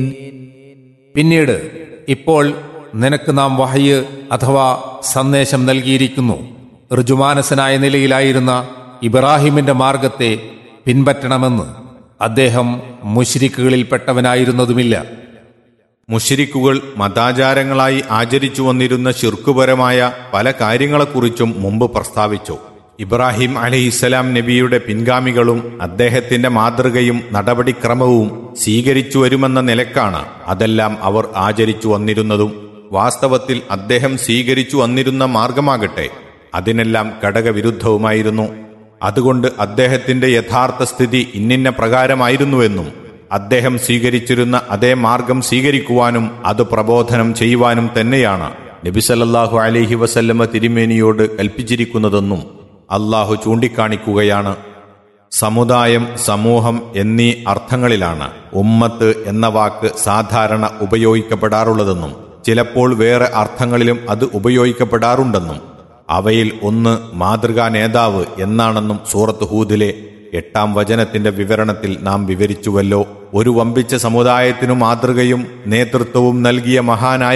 പിന്നീട് ഇപ്പോൾ നിനക്ക് നാം വഹയ് അഥവാ സന്ദേശം നൽകിയിരിക്കുന്നു ഋജുമാനസനായ നിലയിലായിരുന്ന ഇബ്രാഹിമിന്റെ മാർഗത്തെ പിൻപറ്റണമെന്ന് അദ്ദേഹം മുഷിരിക്കുകളിൽപ്പെട്ടവനായിരുന്നതുമില്ല മുഷിരിക്കുകൾ മതാചാരങ്ങളായി ആചരിച്ചു വന്നിരുന്ന ശിർക്കുപരമായ പല കാര്യങ്ങളെക്കുറിച്ചും മുമ്പ് പ്രസ്താവിച്ചു ഇബ്രാഹിം അലഹിസ്സലാം നബിയുടെ പിൻഗാമികളും അദ്ദേഹത്തിന്റെ മാതൃകയും നടപടിക്രമവും സ്വീകരിച്ചു വരുമെന്ന നിലക്കാണ് അതെല്ലാം അവർ ആചരിച്ചു വന്നിരുന്നതും വാസ്തവത്തിൽ അദ്ദേഹം സ്വീകരിച്ചു വന്നിരുന്ന മാർഗമാകട്ടെ അതിനെല്ലാം ഘടകവിരുദ്ധവുമായിരുന്നു അതുകൊണ്ട് അദ്ദേഹത്തിന്റെ യഥാർത്ഥ സ്ഥിതി ഇന്നിന്ന പ്രകാരമായിരുന്നുവെന്നും അദ്ദേഹം സ്വീകരിച്ചിരുന്ന അതേ മാർഗം സ്വീകരിക്കുവാനും അത് പ്രബോധനം ചെയ്യുവാനും തന്നെയാണ് നബിസല്ലാഹു അലഹി വസല്ലമ തിരുമേനിയോട് കൽപ്പിച്ചിരിക്കുന്നതെന്നും അള്ളാഹു ചൂണ്ടിക്കാണിക്കുകയാണ് സമുദായം സമൂഹം എന്നീ അർത്ഥങ്ങളിലാണ് ഉമ്മത്ത് എന്ന വാക്ക് സാധാരണ ഉപയോഗിക്കപ്പെടാറുള്ളതെന്നും ചിലപ്പോൾ വേറെ അർത്ഥങ്ങളിലും അത് ഉപയോഗിക്കപ്പെടാറുണ്ടെന്നും അവയിൽ ഒന്ന് മാതൃകാ നേതാവ് എന്നാണെന്നും സൂറത്ത് ഹൂദിലെ എട്ടാം വചനത്തിന്റെ വിവരണത്തിൽ നാം വിവരിച്ചുവല്ലോ ഒരു വമ്പിച്ച സമുദായത്തിനു മാതൃകയും നേതൃത്വവും നൽകിയ മഹാനായ